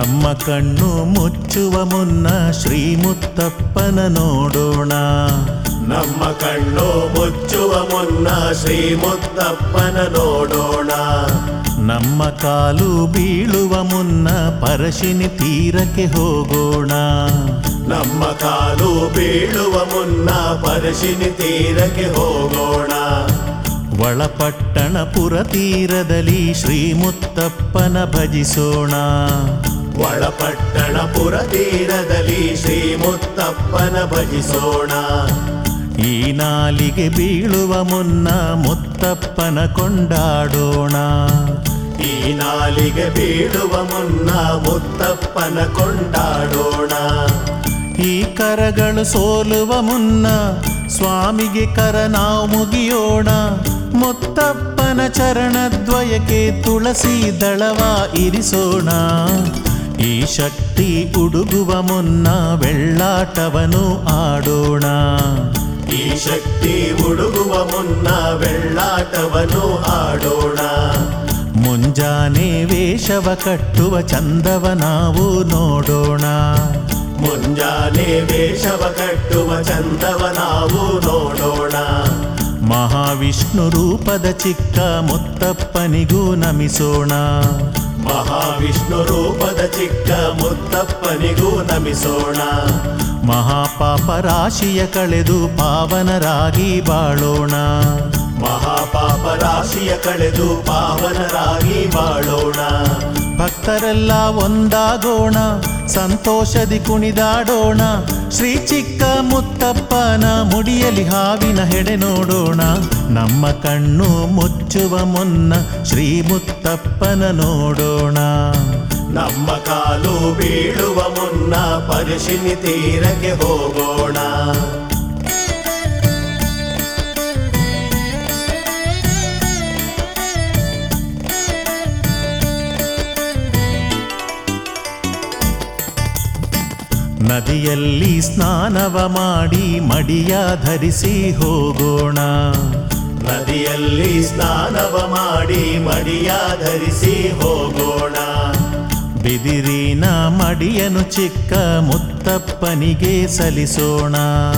ನಮ್ಮ ಕಣ್ಣು ಮುಚ್ಚುವ ಮುನ್ನ ಶ್ರೀಮುತ್ತಪ್ಪನ ನೋಡೋಣ ನಮ್ಮ ಕಣ್ಣು ಮುಚ್ಚುವ ಮುನ್ನ ಶ್ರೀಮುತ್ತಪ್ಪನ ನೋಡೋಣ ನಮ್ಮ ಕಾಲು ಬೀಳುವ ಮುನ್ನ ಪರಶಿನಿ ತೀರಕ್ಕೆ ಹೋಗೋಣ ನಮ್ಮ ಕಾಲು ಬೀಳುವ ಮುನ್ನ ಪರಶಿನಿ ತೀರಕ್ಕೆ ಹೋಗೋಣ ಒಳಪಟ್ಟಣಪುರ ತೀರದಲ್ಲಿ ಶ್ರೀಮುತ್ತಪ್ಪನ ಭಜಿಸೋಣ ಒಳಪಟ್ಟಣಪುರ ತೀರದಲ್ಲಿ ಶ್ರೀಮುತ್ತಪ್ಪನ ಭಜಿಸೋಣ ಈ ನಾಲಿಗೆ ಬೀಳುವ ಮುನ್ನ ಮುತ್ತಪ್ಪನ ಕೊಂಡಾಡೋಣ ಈ ನಾಲಿಗೆ ಬೀಳುವ ಮುನ್ನ ಮುತ್ತಪ್ಪನ ಕೊಂಡಾಡೋಣ ಈ ಕರಗಳು ಸೋಲುವ ಮುನ್ನ ಸ್ವಾಮಿಗೆ ಕರ ನಾವು ಮುಗಿಯೋಣ ಮುತ್ತಪ್ಪನ ಚರಣದ್ವಯಕ್ಕೆ ತುಳಸಿ ದಳವ ಇರಿಸೋಣ ಈ ಶಕ್ತಿ ಉಡುಗುವ ಮುನ್ನ ವೆಳ್ಳಾಟವನು ಆಡೋಣ ಈ ಶಕ್ತಿ ಹುಡುಗುವ ಮುನ್ನ ಬೆಳ್ಳಾಟವನ್ನು ಆಡೋಣ ಮುಂಜಾನೆ ವೇಷವ ಕಟ್ಟುವ ಚಂದವ ನಾವು ನೋಡೋಣ ಮುಂಜಾನೆ ವೇಷವ ಕಟ್ಟುವ ಚಂದವ ನಾವು ನೋಡೋಣ ಮಹಾವಿಷ್ಣು ರೂಪದ ಚಿಕ್ಕ ಮುತ್ತಪ್ಪನಿಗೂ ನಮಿಸೋಣ ಮಹಾವಿಷ್ಣು ರೂಪದ ಚಿಕ್ಕ ಮುತ್ತಪ್ಪನಿಗೂ ನಮಿಸೋಣ ಮಹಾಪಾಪ ರಾಶಿಯ ಕಳೆದು ಪಾವನರಾಗಿ ಬಾಳೋಣ ಮಹಾಪಾಪ ರಾಶಿಯ ಕಳೆದು ಪಾವನರಾಗಿ ಬಾಳೋಣ ಭಕ್ತರೆಲ್ಲ ಒಂದಾಗೋಣ ಸಂತೋಷದಿ ಕುಣಿದಾಡೋಣ ಶ್ರೀ ಚಿಕ್ಕ ಮುತ್ತಪ್ಪನ ಮುಡಿಯಲಿ ಹಾವಿನ ಹೆಡೆ ನೋಡೋಣ ನಮ್ಮ ಕಣ್ಣು ಮುಚ್ಚುವ ಮುನ್ನ ಶ್ರೀ ಮುತ್ತಪ್ಪನ ನೋಡೋಣ ನಮ್ಮ ಕಾಲು ಬೀಳುವ ಮುನ್ನ ಪರಿಶಿನಿ ತೀರಕ್ಕೆ ಹೋಗೋಣ ನದಿಯಲ್ಲಿ ಸ್ನಾನವ ಮಾಡಿ ಮಡಿಯ ಧರಿಸಿ ಹೋಗೋಣ ನದಿಯಲ್ಲಿ ಸ್ನಾನವ ಮಾಡಿ ಮಡಿಯ ಧರಿಸಿ ಹೋಗೋಣ ಬಿದಿರಿನ ಮಡಿಯನು ಚಿಕ್ಕ ಮುತ್ತಪ್ಪನಿಗೆ ಸಲಿಸೋಣ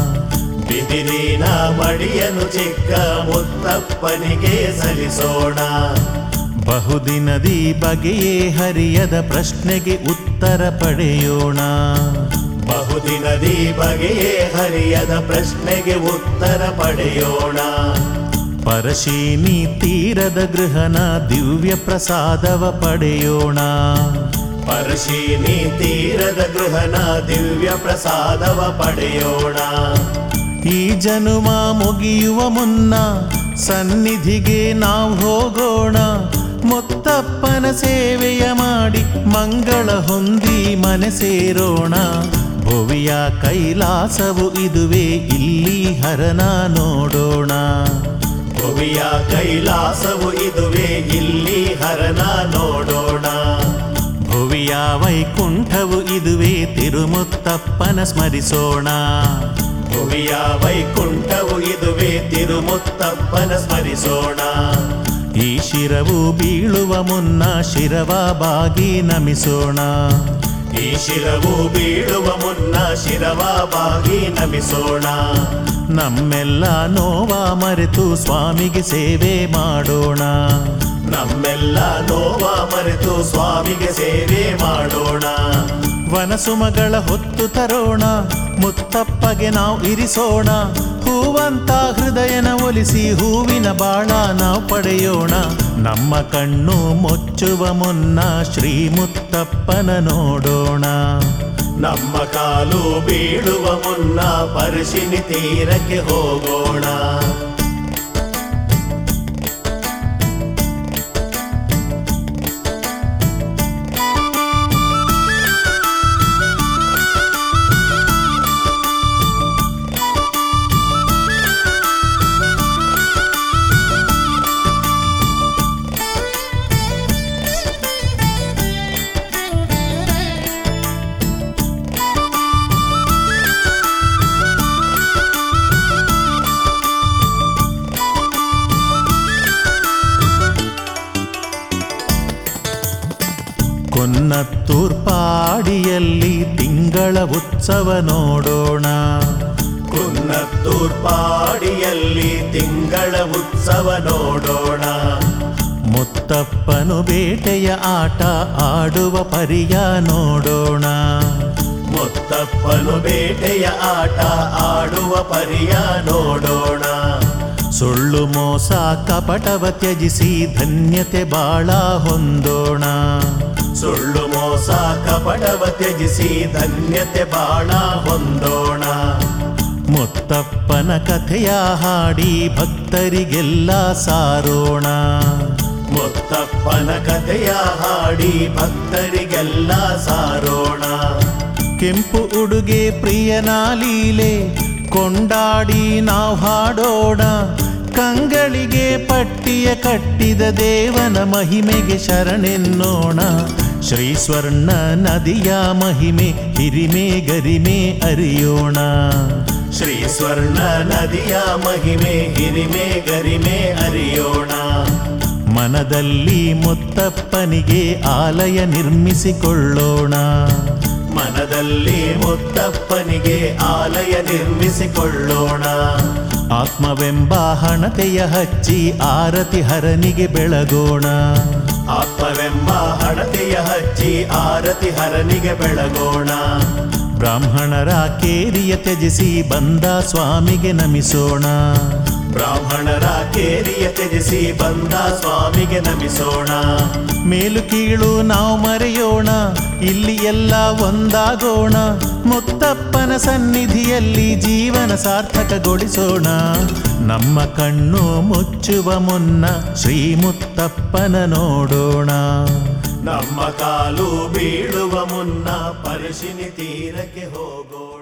ಬಿದಿರಿನ ಮಡಿಯನ್ನು ಚಿಕ್ಕ ಮುತ್ತಪ್ಪನಿಗೆ ಸಲ್ಲಿಸೋಣ ಬಹುದಿನದಿ ಬಗೆಯೇ ಹರಿಯದ ಪ್ರಶ್ನೆಗೆ ಉತ್ತರ ಪಡೆಯೋಣ ಬಹುದಿನದಿ ಬಗೆಯೇ ಹರಿಯದ ಪ್ರಶ್ನೆಗೆ ಉತ್ತರ ಪಡೆಯೋಣ ಪರಶೀನಿ ತೀರದ ಗೃಹನ ದಿವ್ಯ ಪ್ರಸಾದವ ಪಡೆಯೋಣ ಪರಶೀನಿ ತೀರದ ಗೃಹನ ದಿವ್ಯ ಪ್ರಸಾದವ ಪಡೆಯೋಣ ಈ ಜನುಮ ಮುಗಿಯುವ ಮುನ್ನ ಸನ್ನಿಧಿಗೆ ನಾವು ಹೋಗೋಣ ಮುತ್ತಪ್ಪನ ಸೇವೆಯ ಮಾಡಿ ಮಂಗಳ ಹೊಂದಿ ಮನೆ ಸೇರೋಣ ಭುವಿಯ ಕೈಲಾಸವು ಇದುವೇ ಇಲ್ಲಿ ಹರನ ನೋಡೋಣ ಭುವಿಯ ಕೈಲಾಸವು ಇದುವೇ ಇಲ್ಲಿ ಹರನ ನೋಡೋಣ ಭುವಿಯ ವೈಕುಂಠವು ಇದುವೇ ತಿರುಮುತ್ತಪ್ಪನ ಸ್ಮರಿಸೋಣ ಭುವಿಯ ವೈಕುಂಠವು ಇದುವೇ ತಿರುಮುತ್ತಪ್ಪನ ಸ್ಮರಿಸೋಣ ಈ ಶಿರವು ಬೀಳುವ ಮುನ್ನ ಶಿರವ ಬಾಗಿ ನಮಿಸೋಣ ಈ ಶಿರವು ಬೀಳುವ ಮುನ್ನ ಶಿರವ ಬಾಗಿ ನಮಿಸೋಣ ನಮ್ಮೆಲ್ಲ ನೋವ ಮರೆತು ಸ್ವಾಮಿಗೆ ಸೇವೆ ಮಾಡೋಣ ನಮ್ಮೆಲ್ಲ ನೋವ ಮರೆತು ಸ್ವಾಮಿಗೆ ಸೇವೆ ಮಾಡೋಣ ವನಸುಮಗಳ ಹೊತ್ತು ತರೋಣ ಮುತ್ತಪ್ಪಗೆ ನಾವು ಇರಿಸೋಣ ಹೂವಂತ ಹೃದಯನ ಒಲಿಸಿ ಹೂವಿನ ಬಾಳ ನಾವು ಪಡೆಯೋಣ ನಮ್ಮ ಕಣ್ಣು ಮುಚ್ಚುವ ಮುನ್ನ ಶ್ರೀ ಮುತ್ತಪ್ಪನ ನೋಡೋಣ ನಮ್ಮ ಕಾಲು ಬೀಳುವ ಮುನ್ನ ಪರಿಶಿನಿ ತೀರಕ್ಕೆ ಹೋಗೋಣ ಕುನ್ನತ್ತೂರ್ಪಾಡಿಯಲ್ಲಿ ತಿಂಗಳ ಉತ್ಸವ ನೋಡೋಣ ಕುನ್ನತ್ತೂರ್ಪಾಡಿಯಲ್ಲಿ ತಿಂಗಳ ಉತ್ಸವ ನೋಡೋಣ ಮುತ್ತಪ್ಪನು ಬೇಟೆಯ ಆಟ ಆಡುವ ಪರಿಯ ನೋಡೋಣ ಮುತ್ತಪ್ಪನು ಬೇಟೆಯ ಆಟ ಆಡುವ ಪರಿಯ ನೋಡೋಣ ಸುಳ್ಳು ಮೋಸ ಕಪಟವ ತ್ಯಜಿಸಿ ಧನ್ಯತೆ ಬಾಳ ಹೊಂದೋಣ ಸುಳ್ಳು ಮೋಸ ಕಪಟವ ತ್ಯಜಿಸಿ ಧನ್ಯತೆ ಬಾಳ ಹೊಂದೋಣ ಮುತ್ತಪ್ಪನ ಕಥೆಯ ಹಾಡಿ ಭಕ್ತರಿಗೆಲ್ಲ ಸಾರೋಣ ಮುತ್ತಪ್ಪನ ಕಥೆಯ ಹಾಡಿ ಭಕ್ತರಿಗೆಲ್ಲ ಸಾರೋಣ ಕೆಂಪು ಉಡುಗೆ ಪ್ರಿಯನ ಲೀಲೆ ಕೊಂಡಾಡಿ ನಾವು ಹಾಡೋಣ ಕಂಗಳಿಗೆ ಪಟ್ಟಿಯ ಕಟ್ಟಿದ ದೇವನ ಮಹಿಮೆಗೆ ಶರಣೆನ್ನೋಣ ಶ್ರೀ ಸ್ವರ್ಣ ನದಿಯ ಮಹಿಮೆ ಹಿರಿಮೆ ಗರಿಮೆ ಅರಿಯೋಣ ಶ್ರೀ ಸ್ವರ್ಣ ನದಿಯ ಮಹಿಮೆ ಹಿರಿಮೆ ಗರಿಮೆ ಅರಿಯೋಣ ಮನದಲ್ಲಿ ಮುತ್ತಪ್ಪನಿಗೆ ಆಲಯ ನಿರ್ಮಿಸಿಕೊಳ್ಳೋಣ ಮನದಲ್ಲಿ ಮುತ್ತಪ್ಪನಿಗೆ ಆಲಯ ನಿರ್ಮಿಸಿಕೊಳ್ಳೋಣ ಆತ್ಮವೆಂಬ ಹಣತೆಯ ಹಚ್ಚಿ ಆರತಿ ಹರನಿಗೆ ಬೆಳಗೋಣ ಆತ್ಮವೆಂಬ ಹಣತೆಯ ಹಚ್ಚಿ ಆರತಿ ಹರನಿಗೆ ಬೆಳಗೋಣ ಬ್ರಾಹ್ಮಣರ ಕೇರಿಯ ತ್ಯಜಿಸಿ ಬಂದ ಸ್ವಾಮಿಗೆ ನಮಿಸೋಣ ಬ್ರಾಹ್ಮಣರ ಕೇರಿಯ ತ್ಯಜಿಸಿ ಬಂದ ಸ್ವಾಮಿಗೆ ನಮಿಸೋಣ ಮೇಲು ಕೀಳು ನಾವು ಮರೆಯೋಣ ಇಲ್ಲಿ ಎಲ್ಲ ಒಂದಾಗೋಣ ಮುತ್ತಪ್ಪನ ಸನ್ನಿಧಿಯಲ್ಲಿ ಜೀವನ ಸಾರ್ಥಕಗೊಳಿಸೋಣ ನಮ್ಮ ಕಣ್ಣು ಮುಚ್ಚುವ ಮುನ್ನ ಶ್ರೀ ಮುತ್ತಪ್ಪನ ನೋಡೋಣ ನಮ್ಮ ಕಾಲು ಬೀಳುವ ಮುನ್ನ ಪರಿಶಿನಿ ತೀರಕ್ಕೆ ಹೋಗೋಣ